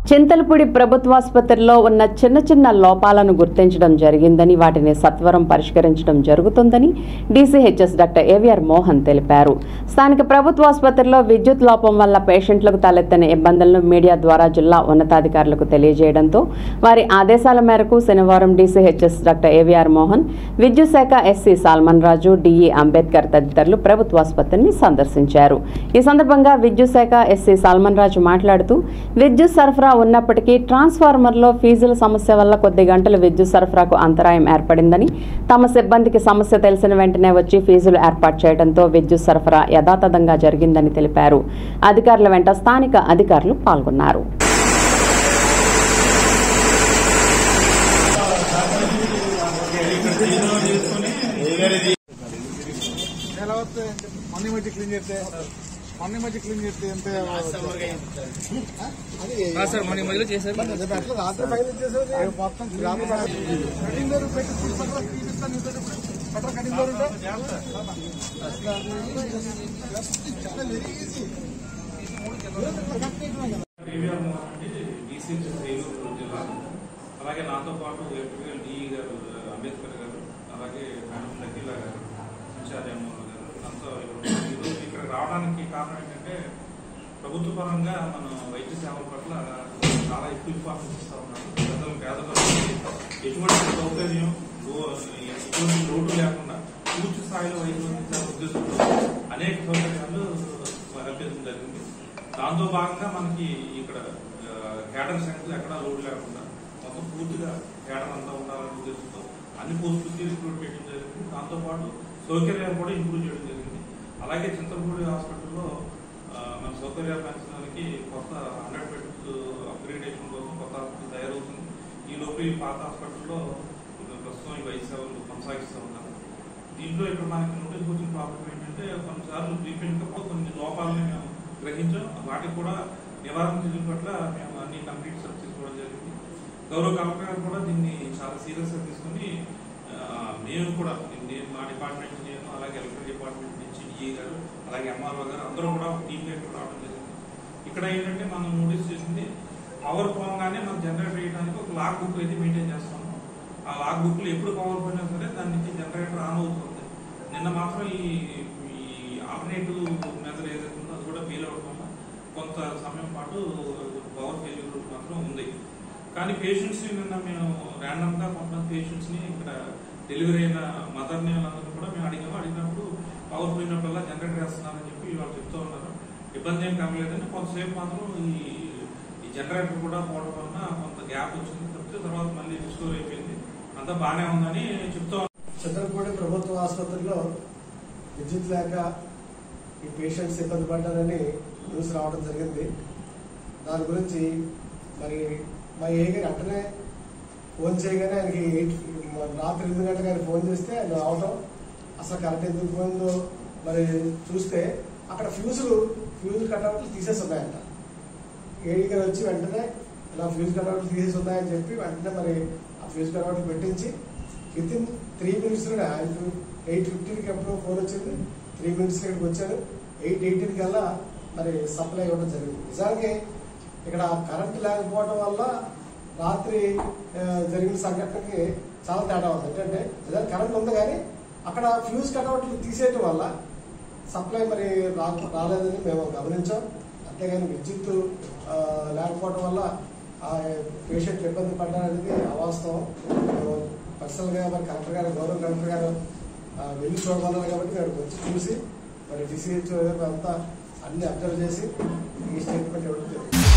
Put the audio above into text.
చింతలపూడి ప్రభుత్వాసుపత్రిలో ఉన్న చిన్న చిన్న లోపాలను గుర్తించడం జరిగిందని వాటిని సత్వరం పరిష్కరించడం జరుగుతుందని డీసీహెచ్ఎస్ డాక్టర్ ఏవిఆర్ మోహన్ తెలిపారు స్థానిక ప్రభుత్వాసుపత్రిలో విద్యుత్ లోపం వల్ల పేషెంట్లకు తలెత్తిన ఇబ్బందులను మీడియా ద్వారా జిల్లా ఉన్నతాధికారులకు తెలియజేయడంతో వారి ఆదేశాల మేరకు శనివారం డీసీహెచ్ఎస్ డాక్టర్ ఏవిఆర్ మోహన్ విద్యుత్ శాఖ ఎస్సీ సాల్మన్ రాజు డిఈ అంబేద్కర్ తదితరులు ప్రభుత్వాసుపత్రిని సందర్శించారు ఈ సందర్భంగా విద్యుత్ శాఖ ఎస్సీ సాల్మన్ రాజు మాట్లాడుతూ విద్యుత్ సరఫరా ఉన్నప్పటికీ ట్రాన్స్ఫార్మర్లో ఫీజుల సమస్య వల్ల కొద్ది గంటలు విద్యుత్ సరఫరాకు అంతరాయం ఏర్పడిందని తమ సిబ్బందికి సమస్య తెలిసిన వెంటనే వచ్చి ఫీజులు ఏర్పాటు చేయడంతో విద్యుత్ సరఫరా యథాతథంగా జరిగిందని తెలిపారు అధికారుల వెంట స్థానిక అధికారులు పాల్గొన్నారు ఎలా వస్తే మొన్న మధ్య క్లీన్ చేస్తే మొన్న మధ్య క్లీన్ చేస్తే ఎంత అది సార్ మన మధ్యలో చేశారు అదే అట్లా రాత్రి బయలు చేసేది మొత్తం గ్రామ కటింగ్ డోర్ పెట్టి ఫుడ్ పట్ల తీపిస్తాను నీతో పట్ల కటింగ్ డోర్ ఉంటే చాలా వెరీ ఈజీ ఏవిఆర్ మోహన్ అంటే డీసీఎస్ ఏలూరు జిల్లా అలాగే నాతో పాటు ఎలక్ట్రికల్ డిఈ గారు అంబేద్కర్ గారు అలాగే మేడం షకీల గారు ఇన్ఛార్జ్ ఎంఓ గారు అంతా ఈరోజు ఇక్కడ రావడానికి కారణం ఏంటంటే ప్రభుత్వ పరంగా మనం వైద్య సేవల పట్ల చాలా ఎక్కువ ఇంపార్టెన్స్ ఇస్తా ఉన్నాం ప్రజలు పేదలకు ఎటువంటి సౌకర్యం లో- ఎటువంటి లోటు లేకుండా పూర్తి స్థాయిలో వైద్యం అందించాలనే ఉద్దేశంతో అనేక సౌకర్యాలు కల్పించడం జరిగింది దాంతో భాగంగా మనకి ఇక్కడ కేటర్ సెంటర్ ఎక్కడా లోడ్ లేకుండా మొత్తం పూర్తిగా కేటర్ అంతా ఉండాలనే ఉద్దేశంతో అన్ని పోస్టులకి రిక్రూట్ చేయడం జరిగింది దాంతో పాటు సౌకర్యాలు కూడా ఇంప్రూవ్ చేయడం జరిగింది అలాగే చింతలపూడి హాస్పిటల్లో ఆ, మన సౌకర్యాలు పెంచడానికి కొత్త హండ్రెడ్ బెడ్స్ అప్గ్రేడేషన్ కోసం కొత్త హాస్పిటల్ తయారవుతుంది ఈ లోపు ఈ పాత హాస్పిటల్లో ఇప్పుడు ప్రస్తుతం ఈ వైద్య సేవలు కొనసాగిస్తూ ఉన్నారు దీంట్లో ఇక్కడ మనకి నోటీస్ వచ్చిన ప్రాబ్లం ఏంటంటే కొన్నిసార్లు ప్రీపెయిడ్ గా కొన్ని లోపాలని మేము గ్రహించాం వాటికి కూడా నివారణ చర్యల పట్ల మేము అన్ని కంప్లీట్ సెర్చ్ తీసుకోవడం జరిగింది గౌరవ కలెక్టర్ గారు కూడా దీన్ని చాలా సీరియస్ గా తీసుకుని ఆ, మేము కూడా నేను మా డిపార్ట్మెంట్ నేను అలాగే ఎలక్ట్రిక్ డిపార్ట్మెంట్ నుంచి డిఏ గారు అలాగే ఎంఆర్ఓ గారు అందరూ కూడా ఒక టీమ్ ఇక్కడ రావడం జరిగింది ఇక్కడ ఏంటంటే మనం నోటీస్ చేసింది పవర్ పోగానే మనం జనరేట్ చేయడానికి ఒక లాగ్ బుక్ అయితే మెయింటైన్ చేస్తాము ఆ లాగ్ బుక్ లో ఎప్పుడు పవర్ పోయినా సరే దాని నుంచి జనరేటర్ ఆన్ అవుతుంది నిన్న మాత్రం ఈ ఈ ఆల్టర్నేటివ్ మెథడ్ ఏదైతే ఉందో అది కూడా ఫెయిల్ అవడం వల్ల కొంత సమయం పాటు పవర్ ఫెయిల్యూర్ మాత్రం ఉంది కానీ పేషెంట్స్ నిన్న మేము ర్యాండమ్ గా కొంతమంది పేషెంట్స్ ని ఇక్కడ డెలివరీ అయిన మదర్ ని వాళ్ళందరూ కూడా మేము అడిగాము అడిగినప్పుడు పవర్ పోయినప్పుడల్లా జనరేటర్ వేస్తున్నారని చెప్పి వాళ్ళు చెప్తూ ఉన్నారు ఇబ్బంది ఏం కలగలేదని కొంతసేపు మాత్రం ఈ ఈ జనరేటర్ కూడా పోవడం వలన కొంత గ్యాప్ వచ్చింది తప్పితే తర్వాత మళ్ళీ రిస్టోర్ అయిపోయింది అంతా బాగానే ఉందని చెప్తూ చంద్రపూడి ప్రభుత్వ ఆసుపత్రిలో విద్యుత్ లేక ఈ పేషెంట్స్ ఇబ్బంది పడ్డారని న్యూస్ రావడం జరిగింది దాని గురించి మరి మా ఏ గారు వెంటనే ఫోన్ చేయగానే ఆయనకి ఎయిట్ రాత్రి ఎనిమిది గంటలకు ఆయన ఫోన్ చేస్తే ఆయన రావడం అసలు కరెంట్ ఎందుకు పోయిందో మరి చూస్తే అక్కడ ఫ్యూజులు ఫ్యూజులు కట్అవుట్లు తీసేసి ఉన్నాయంట ఏడి గారు వచ్చి వెంటనే ఇలా ఫ్యూజ్ కట్అవుట్లు తీసేసి ఉన్నాయని చెప్పి వెంటనే మరి ఆ ఫ్యూజ్ కట్అవుట్లు పెట్టించి విత్ ఇన్ త్రీ మినిట్స్ లోనే ఆయన ఎయిట్ ఫిఫ్టీన్కి ఎప్పుడు ఫోన్ వచ్చింది త్రీ మినిట్స్ ఇక్కడికి వచ్చారు ఎయిట్ ఎయిటీన్ కల్లా మరి సప్లై ఇవ్వడం జరిగింది నిజానికి ఇక్కడ కరెంట్ లేకపోవడం వల్ల రాత్రి ఆ, జరిగిన సంఘటనకి చాలా తేడా ఉంది ఏంటంటే నిజానికి కరెంట్ ఉంది కానీ అక్కడ ఫ్యూజ్ కట్అవుట్లు తీసేయటం వల్ల సప్లై మరి రా రాలేదని మేము గమనించాం అంతేగాని విద్యుత్ ఆ, లేకపోవడం వల్ల ఆ పేషెంట్లు ఇబ్బంది పడ్డారనేది అవాస్తవం పర్సనల్ గా మరి కలెక్టర్ గారు గౌరవ కలెక్టర్ గారు ఆ, వెళ్ళి చూడమన్నారు కాబట్టి మేము వచ్చి చూసి మరి డిసిహెచ్ అంతా అన్ని అబ్జర్వ్ చేసి ఈ స్టేట్మెంట్ ఇవ్వడం జరిగింది